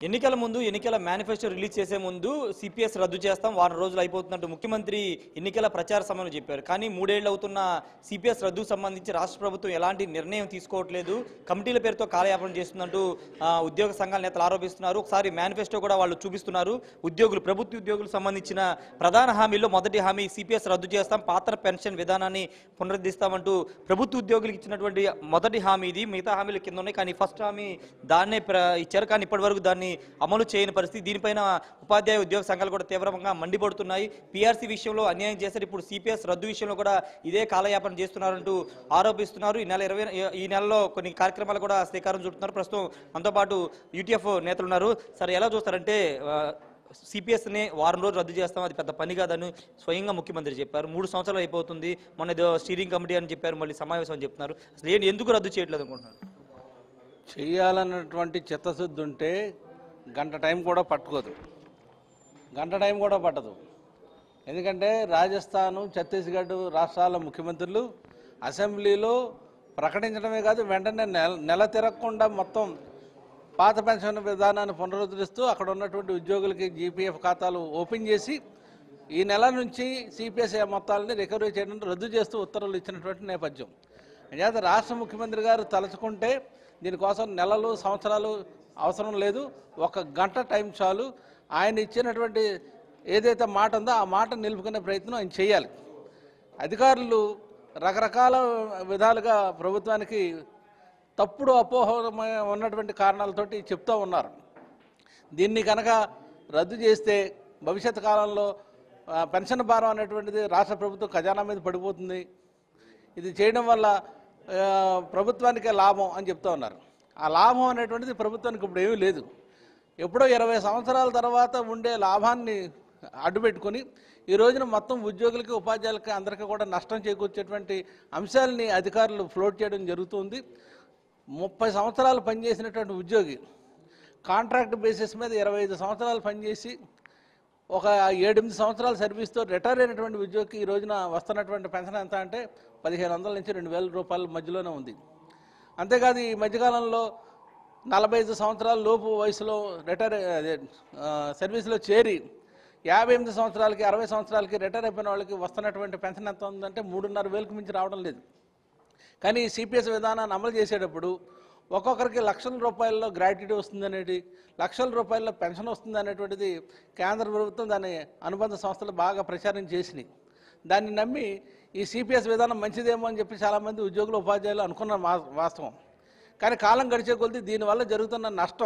ఎన్నికల ముందు ఎన్నికల మేనిఫెస్టో రిలీజ్ చేసే ముందు సిపిఎస్ రద్దు చేస్తాం వారం రోజులు అయిపోతున్నట్టు ముఖ్యమంత్రి ఎన్నికల ప్రచార సమయంలో చెప్పారు కానీ మూడేళ్లు అవుతున్న సిపిఎస్ రద్దుకు సంబంధించి రాష్ట్ర ప్రభుత్వం ఎలాంటి నిర్ణయం తీసుకోవట్లేదు కమిటీల పేరుతో కాలయాపన చేస్తున్నట్టు ఆ, ఉద్యోగ సంఘాల నేతలు ఆరోపిస్తున్నారు ఒకసారి మేనిఫెస్టో కూడా వాళ్ళు చూపిస్తున్నారు ఉద్యోగులు ప్రభుత్వ ఉద్యోగులకు సంబంధించిన ప్రధాన హామీల్లో మొదటి హామీ సిపిఎస్ రద్దు చేస్తాం పాత్ర పెన్షన్ విధానాన్ని పునరుద్ధరిస్తామంటూ ప్రభుత్వ ఉద్యోగులకు ఇచ్చినటువంటి మొదటి హామీ ఇది మిగతా హామీలు కింద ఉన్నాయి కానీ ఫస్ట్ హామీ దాన్నే ప్ర- ఇచ్చారు కానీ ఇప్పటి వరకు దాన్ని అమలు చేయని పరిస్థితి దీనిపైన ఉపాధ్యాయ ఉద్యోగ సంఘాలు కూడా తీవ్రంగా మండిపడుతున్నాయి పీఆర్సీ విషయంలో అన్యాయం చేశారు ఇప్పుడు సిపిఎస్ రద్దు విషయంలో కూడా ఇదే కాలయాపన చేస్తున్నారంటూ ఆరోపిస్తున్నారు ఈ నెల ఇరవై ఈ నెలలో కొన్ని కార్యక్రమాలు కూడా శ్రీకారం చుడుతున్నారు ప్రస్తుతం మనతో పాటు యూటీఎఫ్ నేతలు ఉన్నారు సార్ ఎలా చూస్తారంటే ఆ, సిపిఎస్ని వారం రోజులు రద్దు చేస్తాం అది పెద్ద పని కాదని స్వయంగా ముఖ్యమంత్రి చెప్పారు మూడు సంవత్సరాలు అయిపోతుంది మొన్న ఏదో స్టీరింగ్ కమిటీ అని చెప్పారు మళ్ళీ సమావేశం అని చెప్తున్నారు అసలు ఏంటి ఎందుకు రద్దు చేయట్లేదు అనుకుంటున్నారు చేయాలన్నటువంటి చిత్తశుద్ధి ఉంటే గంట టైం కూడా పట్టుకోదు గంట టైం కూడా పట్టదు ఎందుకంటే రాజస్థాను ఛత్తీస్గఢ్ రాష్ట్రాల ముఖ్యమంత్రులు అసెంబ్లీలో ప్రకటించడమే కాదు వెంటనే నెల నెల తిరగకుండా మొత్తం పాత పెన్షన్ విధానాన్ని పునరుద్ధరిస్తూ అక్కడ ఉన్నటువంటి ఉద్యోగులకి జీపీఎఫ్ ఖాతాలు ఓపెన్ చేసి ఈ నెల నుంచి సిపిఎస్ మొత్తాలని రికవరీ చేయడం రద్దు చేస్తూ ఉత్తర్వులు ఇచ్చినటువంటి నేపథ్యం అంచేత రాష్ట్ర ముఖ్యమంత్రి గారు తలుచుకుంటే దీనికోసం నెలలు సంవత్సరాలు అవసరం లేదు ఒక గంట టైం చాలు ఆయన ఇచ్చినటువంటి ఏదైతే మాట ఉందో ఆ మాట నిలుపుకునే ప్రయత్నం ఆయన చేయాలి అధికారులు రకరకాల విధాలుగా ప్రభుత్వానికి తప్పుడు అపోహ ఉన్నటువంటి కారణాలతోటి చెప్తూ ఉన్నారు దీన్ని కనుక రద్దు చేస్తే భవిష్యత్ కాలంలో ఆ, పెన్షన్ భారం అనేటువంటిది రాష్ట్ర ప్రభుత్వం ఖజానా మీద పడిపోతుంది ఇది చేయడం వల్ల ఆ, ప్రభుత్వానికే లాభం అని చెప్తా ఉన్నారు ఆ లాభం అనేటువంటిది ప్రభుత్వానికి ఇప్పుడు ఏమీ లేదు ఎప్పుడో ఇరవై సంవత్సరాల తర్వాత ఉండే లాభాన్ని అడ్డుపెట్టుకొని ఈ రోజున మొత్తం ఉద్యోగులకి ఉపాధ్యాయులకి అందరికీ కూడా నష్టం చేకూర్చేటువంటి అంశాలని అధికారులు ఫ్లోట్ చేయడం జరుగుతుంది ముప్పై సంవత్సరాలు పనిచేసినటువంటి ఉద్యోగి కాంట్రాక్ట్ బేసిస్ మీద ఇరవై ఐదు సంవత్సరాలు పనిచేసి ఒక ఏడెనిమిది సంవత్సరాల సర్వీస్తో రిటైర్ అయినటువంటి ఉద్యోగికి ఈ రోజున వస్తున్నటువంటి పెన్షన్ ఎంత అంటే పదిహేను వందల నుంచి రెండు వేల రూపాయల మధ్యలోనే ఉంది అంతేకాదు ఈ మధ్యకాలంలో నలభై ఐదు సంవత్సరాల లోపు వయసులో రిటైర్ అదే, ఆ, సర్వీస్లో చేరి యాభై ఎనిమిది సంవత్సరాలకి అరవై సంవత్సరాలకి రిటైర్ అయిపోయిన వాళ్ళకి వస్తున్నటువంటి పెన్షన్ ఎంత ఉందంటే మూడున్నర వేలకు మించి రావడం లేదు కానీ ఈ సిపిఎస్ విధానాన్ని అమలు చేసేటప్పుడు ఒక్కొక్కరికి లక్షల రూపాయల్లో గ్రాట్యుటీ వస్తుందనేది లక్షల రూపాయల్లో పెన్షన్ వస్తుంది అనేటువంటిది కేంద్ర ప్రభుత్వం దాని అనుబంధ సంస్థలు బాగా ప్రచారం చేసినాయి దాన్ని నమ్మి ఈ సిపిఎస్ విధానం మంచిదేమో అని చెప్పి చాలామంది ఉద్యోగులు ఉపాధ్యాయులు అనుకున్న వా- వాస్తవం కానీ కాలం గడిచే కొద్దీ దీనివల్ల జరుగుతున్న నష్టం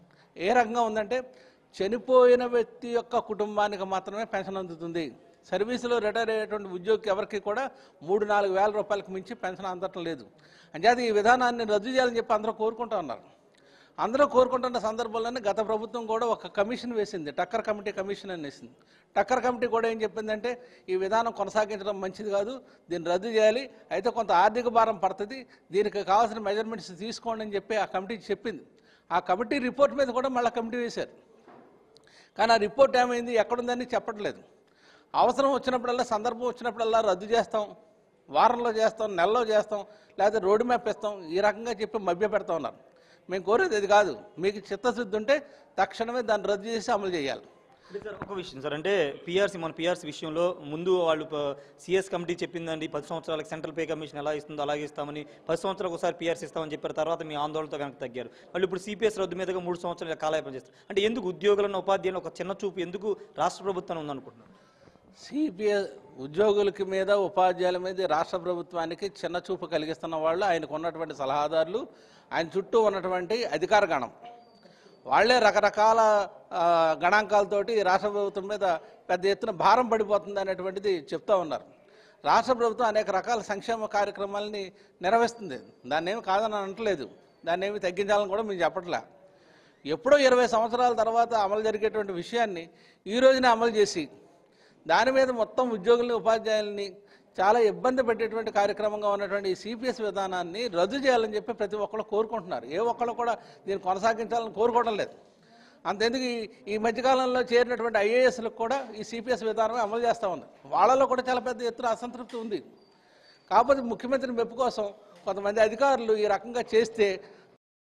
ఏ రకంగా ఉందంటే చనిపోయిన వ్యక్తి యొక్క కుటుంబానికి మాత్రమే పెన్షన్ అందుతుంది సర్వీసులో రిటైర్ అయ్యేటువంటి ఉద్యోగికి ఎవరికి కూడా మూడు నాలుగు వేల రూపాయలకు మించి పెన్షన్ అందటం లేదు అంచేత ఈ విధానాన్ని రద్దు చేయాలని చెప్పి అందరూ కోరుకుంటూ ఉన్నారు అందరూ కోరుకుంటున్న సందర్భంలోనే గత ప్రభుత్వం కూడా ఒక కమిషన్ వేసింది టక్కర్ కమిటీ కమిషన్ అని వేసింది టక్కర్ కమిటీ కూడా ఏం చెప్పిందంటే ఈ విధానం కొనసాగించడం మంచిది కాదు దీన్ని రద్దు చేయాలి అయితే కొంత ఆర్థిక భారం పడుతుంది దీనికి కావాల్సిన మెజర్మెంట్స్ తీసుకోండి అని చెప్పి ఆ కమిటీ చెప్పింది ఆ కమిటీ రిపోర్ట్ మీద కూడా మళ్ళీ కమిటీ వేశారు కానీ ఆ రిపోర్ట్ ఏమైంది ఎక్కడుందని చెప్పట్లేదు అవసరం వచ్చినప్పుడల్లా సందర్భం వచ్చినప్పుడల్లా రద్దు చేస్తాం వారంలో చేస్తాం నెలలో చేస్తాం లేకపోతే రోడ్డు మ్యాప్ ఇస్తాం ఈ రకంగా చెప్పి మభ్య పెడతా ఉన్నారు మేము కోరేది అది కాదు మీకు చిత్తశుద్ధి ఉంటే తక్షణమే దాన్ని రద్దు చేసి అమలు చేయాలి అంటే సార్ ఒక విషయం సార్ అంటే పిఆర్సీ మన పిఆర్సీ విషయంలో ముందు వాళ్ళు సిఎస్ కమిటీ చెప్పిందండి పది సంవత్సరాలకు సెంట్రల్ పే కమిషన్ ఎలా ఇస్తుందో అలాగే ఇస్తామని పది సంవత్సరాలకు ఒకసారి పిఆర్సీ ఇస్తామని చెప్పారు తర్వాత మీ ఆందోళనతో కనుక తగ్గారు వాళ్ళు ఇప్పుడు సిపిఎస్ రద్దు మీదుగా మూడు సంవత్సరాలు కాలయాపన చేస్తారు అంటే ఎందుకు ఉద్యోగులను ఉపాధ్యాయులను ఒక చిన్న చూపు ఎందుకు రాష్ట్ర ప్రభుత్వం ఉందనుకుంటున్నారు సిపిఎస్ ఉద్యోగులకి మీద ఉపాధ్యాయుల మీద ఈ రాష్ట్ర ప్రభుత్వానికి చిన్న చూపు కలిగిస్తున్న వాళ్ళు ఆయనకు ఉన్నటువంటి సలహాదారులు ఆయన చుట్టూ ఉన్నటువంటి అధికార గణం వాళ్ళే రకరకాల ఆ, గణాంకాలతోటి ఈ రాష్ట్ర ప్రభుత్వం మీద పెద్ద ఎత్తున భారం పడిపోతుంది అనేటువంటిది చెప్తా ఉన్నారు రాష్ట్ర ప్రభుత్వం అనేక రకాల సంక్షేమ కార్యక్రమాలని నిర్వహిస్తుంది దాన్ని ఏమి కాదని అనట్లేదు దాన్ని ఏమి తగ్గించాలని కూడా మేము చెప్పట్లే ఎప్పుడో ఇరవై సంవత్సరాల తర్వాత అమలు జరిగేటువంటి విషయాన్ని ఈ రోజునే అమలు చేసి దాని మీద మొత్తం ఉద్యోగుల్ని ఉపాధ్యాయుల్ని చాలా ఇబ్బంది పెట్టేటువంటి కార్యక్రమంగా ఉన్నటువంటి ఈ సిపిఎస్ విధానాన్ని రద్దు చేయాలని చెప్పి ప్రతి ఒక్కళ్ళు కోరుకుంటున్నారు ఏ ఒక్కళ్ళు కూడా దీన్ని కొనసాగించాలని కోరుకోవడం లేదు అంతెందుకు ఈ- ఈ మధ్యకాలంలో చేరినటువంటి ఐఏఎస్లకు కూడా ఈ సిపిఎస్ విధానమే అమలు చేస్తూ ఉంది వాళ్ళలో కూడా చాలా పెద్ద ఎత్తున అసంతృప్తి ఉంది కాకపోతే ముఖ్యమంత్రి మెప్పు కోసం కొంతమంది అధికారులు ఈ రకంగా చేస్తే